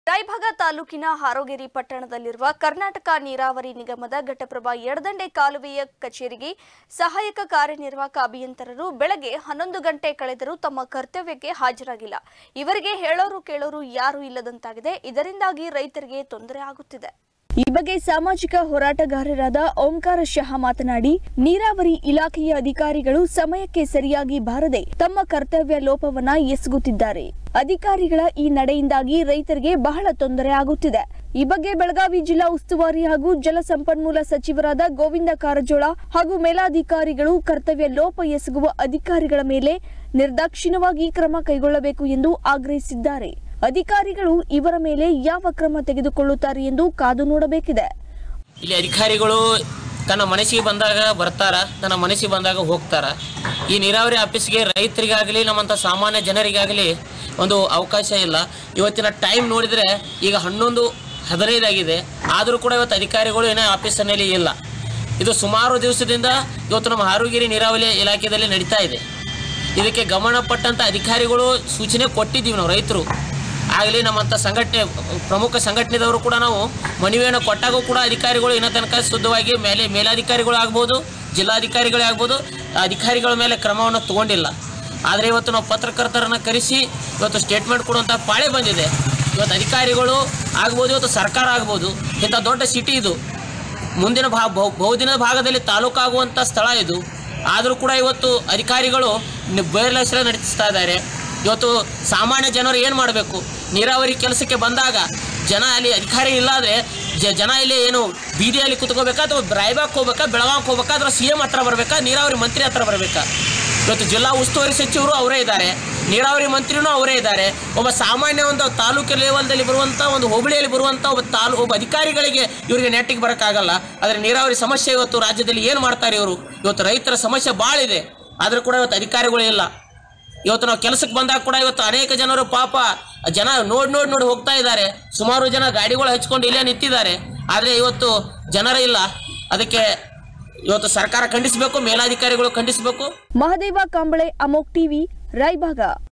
ರಾಯಭಾಗ ತಾಲೂಕಿನ ಹಾರೋಗೇರಿ ಪಟ್ಟಣದಲ್ಲಿರುವ ಕರ್ನಾಟಕ ನೀರಾವರಿ ನಿಗಮದ ಘಟಪ್ರಭಾ ಎಡದಂಡೆ ಕಾಲುವೆಯ ಕಚೇರಿಗೆ ಸಹಾಯಕ ಕಾರ್ಯನಿರ್ವಾಹಕ ಅಭಿಯಂತರರು ಬೆಳಗ್ಗೆ ಹನ್ನೊಂದು ಗಂಟೆ ಕಳೆದರೂ ತಮ್ಮ ಕರ್ತವ್ಯಕ್ಕೆ ಹಾಜರಾಗಿಲ್ಲ ಇವರಿಗೆ ಹೇಳೋರು ಕೇಳೋರು ಯಾರೂ ಇಲ್ಲದಂತಾಗಿದೆ ಇದರಿಂದಾಗಿ ರೈತರಿಗೆ ತೊಂದರೆ ಆಗುತ್ತಿದೆ ಈ ಬಗ್ಗೆ ಸಾಮಾಜಿಕ ಹೋರಾಟಗಾರರಾದ ಓಂಕಾರ ಶಹ ಮಾತನಾಡಿ ನೀರಾವರಿ ಇಲಾಖೆಯ ಅಧಿಕಾರಿಗಳು ಸಮಯಕ್ಕೆ ಸರಿಯಾಗಿ ಬಾರದೆ ತಮ್ಮ ಕರ್ತವ್ಯ ಲೋಪವನ್ನ ಎಸಗುತ್ತಿದ್ದಾರೆ ಅಧಿಕಾರಿಗಳ ಈ ನಡೆಯಿಂದಾಗಿ ರೈತರಿಗೆ ಬಹಳ ತೊಂದರೆ ಆಗುತ್ತಿದೆ ಈ ಬಗ್ಗೆ ಬೆಳಗಾವಿ ಜಿಲ್ಲಾ ಉಸ್ತುವಾರಿ ಹಾಗೂ ಜಲಸಂಪನ್ಮೂಲ ಸಚಿವರಾದ ಗೋವಿಂದ ಕಾರಜೋಳ ಹಾಗೂ ಮೇಲಾಧಿಕಾರಿಗಳು ಕರ್ತವ್ಯ ಲೋಪ ಎಸಗುವ ಅಧಿಕಾರಿಗಳ ಮೇಲೆ ನಿರ್ದಾಕ್ಷಿಣ್ಯವಾಗಿ ಕ್ರಮ ಕೈಗೊಳ್ಳಬೇಕು ಎಂದು ಆಗ್ರಹಿಸಿದ್ದಾರೆ ಅಧಿಕಾರಿಗಳು ಇವರ ಮೇಲೆ ಯಾವ ಕ್ರಮ ತೆಗೆದುಕೊಳ್ಳುತ್ತಾರೆ ಎಂದು ಕಾದು ನೋಡಬೇಕಿದೆ ಇಲ್ಲಿ ಅಧಿಕಾರಿಗಳು ತನ್ನ ಮನಸ್ಸಿಗೆ ಬಂದಾಗ ಬರ್ತಾರ ತನ್ನ ಮನಸ್ಸಿಗೆ ಬಂದಾಗ ಹೋಗ್ತಾರ ಈ ನೀರಾವರಿ ಆಫೀಸ್ಗೆ ರೈತರಿಗಾಗಲಿ ನಮ್ಮಂಥ ಸಾಮಾನ್ಯ ಜನರಿಗಾಗಲಿ ಒಂದು ಅವಕಾಶ ಇಲ್ಲ ಇವತ್ತಿನ ಟೈಮ್ ನೋಡಿದರೆ ಈಗ ಹನ್ನೊಂದು ಹದಿನೈದಾಗಿದೆ ಆದರೂ ಕೂಡ ಇವತ್ತು ಅಧಿಕಾರಿಗಳು ಏನೋ ಆಫೀಸಿನಲ್ಲಿ ಇಲ್ಲ ಇದು ಸುಮಾರು ದಿವಸದಿಂದ ಇವತ್ತು ನಮ್ಮ ಹಾರುಗಿರಿ ನೀರಾವರಿ ಇಲಾಖೆಯಲ್ಲಿ ನಡೀತಾ ಇದೆ ಇದಕ್ಕೆ ಗಮನ ಪಟ್ಟಂಥ ಅಧಿಕಾರಿಗಳು ಸೂಚನೆ ಕೊಟ್ಟಿದ್ದೀವಿ ನಾವು ರೈತರು ಆಗಲಿ ನಮ್ಮಂಥ ಸಂಘಟನೆ ಪ್ರಮುಖ ಸಂಘಟನೆದವರು ಕೂಡ ನಾವು ಮನವಿಯನ್ನು ಕೊಟ್ಟಾಗೂ ಕೂಡ ಅಧಿಕಾರಿಗಳು ಇನ್ನೂ ತನಕ ಶುದ್ಧವಾಗಿ ಮೇಲೆ ಮೇಲಾಧಿಕಾರಿಗಳು ಆಗ್ಬೋದು ಜಿಲ್ಲಾಧಿಕಾರಿಗಳೇ ಆಗ್ಬೋದು ಆ ಅಧಿಕಾರಿಗಳ ಮೇಲೆ ಕ್ರಮವನ್ನು ತಗೊಂಡಿಲ್ಲ ಆದರೆ ಇವತ್ತು ನಾವು ಪತ್ರಕರ್ತರನ್ನು ಕರೆಸಿ ಇವತ್ತು ಸ್ಟೇಟ್ಮೆಂಟ್ ಕೊಡುವಂಥ ಪಾಳೆ ಬಂದಿದೆ ಇವತ್ತು ಅಧಿಕಾರಿಗಳು ಆಗ್ಬೋದು ಇವತ್ತು ಸರ್ಕಾರ ಆಗ್ಬೋದು ಇಂಥ ದೊಡ್ಡ ಸಿಟಿ ಇದು ಮುಂದಿನ ಭಾ ಬಹು- ಬಹುದಿನದ ಭಾಗದಲ್ಲಿ ತಾಲೂಕಾಗುವಂಥ ಸ್ಥಳ ಇದು ಆದರೂ ಕೂಡ ಇವತ್ತು ಅಧಿಕಾರಿಗಳು ಬಯಲಕ್ಷಣ ನಡೆಸ್ತಾ ಇದ್ದಾರೆ ಇವತ್ತು ಸಾಮಾನ್ಯ ಜನರು ಏನು ಮಾಡಬೇಕು ನೀರಾವರಿ ಕೆಲಸಕ್ಕೆ ಬಂದಾಗ ಜನ ಅಲ್ಲಿ ಅಧಿಕಾರಿ ಇಲ್ಲಾದ್ರೆ ಜ ಜನ ಇಲ್ಲಿ ಏನು ಬೀದಿಯಲ್ಲಿ ಕುತ್ಕೋಬೇಕಾ ಅಥವಾ ರಾಯಬಾಗ್ ಹೋಗ್ಬೇಕಾ ಬೆಳಗಾವ್ ಹೋಗ್ಬೇಕಾ ಅಥವಾ ಸಿ ಎಂ ಹತ್ರ ಬರಬೇಕಾ ನೀರಾವರಿ ಮಂತ್ರಿ ಹತ್ರ ಬರಬೇಕಾ ಇವತ್ತು ಜಿಲ್ಲಾ ಉಸ್ತುವಾರಿ ಸಚಿವರು ಅವರೇ ಇದ್ದಾರೆ ನೀರಾವರಿ ಮಂತ್ರಿನೂ ಅವರೇ ಇದ್ದಾರೆ ಒಬ್ಬ ಸಾಮಾನ್ಯ ಒಂದು ತಾಲೂಕು ಲೆವೆಲ್ದಲ್ಲಿ ಬರುವಂಥ ಒಂದು ಹೋಬಳಿಯಲ್ಲಿ ಬರುವಂಥ ಒಬ್ಬ ತಾಲೂ ಒಬ್ಬ ಅಧಿಕಾರಿಗಳಿಗೆ ಇವರಿಗೆ ನೆಟ್ಟಿಗೆ ಬರೋಕ್ಕಾಗಲ್ಲ ಆದರೆ ನೀರಾವರಿ ಸಮಸ್ಯೆ ಇವತ್ತು ರಾಜ್ಯದಲ್ಲಿ ಏನು ಮಾಡ್ತಾರೆ ಇವರು ಇವತ್ತು ರೈತರ ಸಮಸ್ಯೆ ಭಾಳ ಇದೆ ಆದರೂ ಕೂಡ ಇವತ್ತು ಅಧಿಕಾರಿಗಳು ಇಲ್ಲ ಇವತ್ತು ನಾವು ಕೆಲಸಕ್ಕೆ ಬಂದಾಗ ಕೂಡ ಇವತ್ತು ಅನೇಕ ಜನರು ಪಾಪ ಜನ ನೋಡಿ ನೋಡಿ ನೋಡಿ ಹೋಗ್ತಾ ಇದ್ದಾರೆ ಸುಮಾರು ಜನ ಗಾಡಿಗಳು ಹಚ್ಕೊಂಡು ಇಲ್ಲೇ ನಿಂತಿದ್ದಾರೆ ಆದರೆ ಇವತ್ತು ಜನರ ಇಲ್ಲ ಅದಕ್ಕೆ ಇವತ್ತು ಸರ್ಕಾರ ಖಂಡಿಸಬೇಕು ಮೇಲಾಧಿಕಾರಿಗಳು ಖಂಡಿಸಬೇಕು ಮಹದೇವ ಕಾಂಬಳೆ ಅಮೋಕ್ ಟಿವಿ ರಾಯಭಾಗ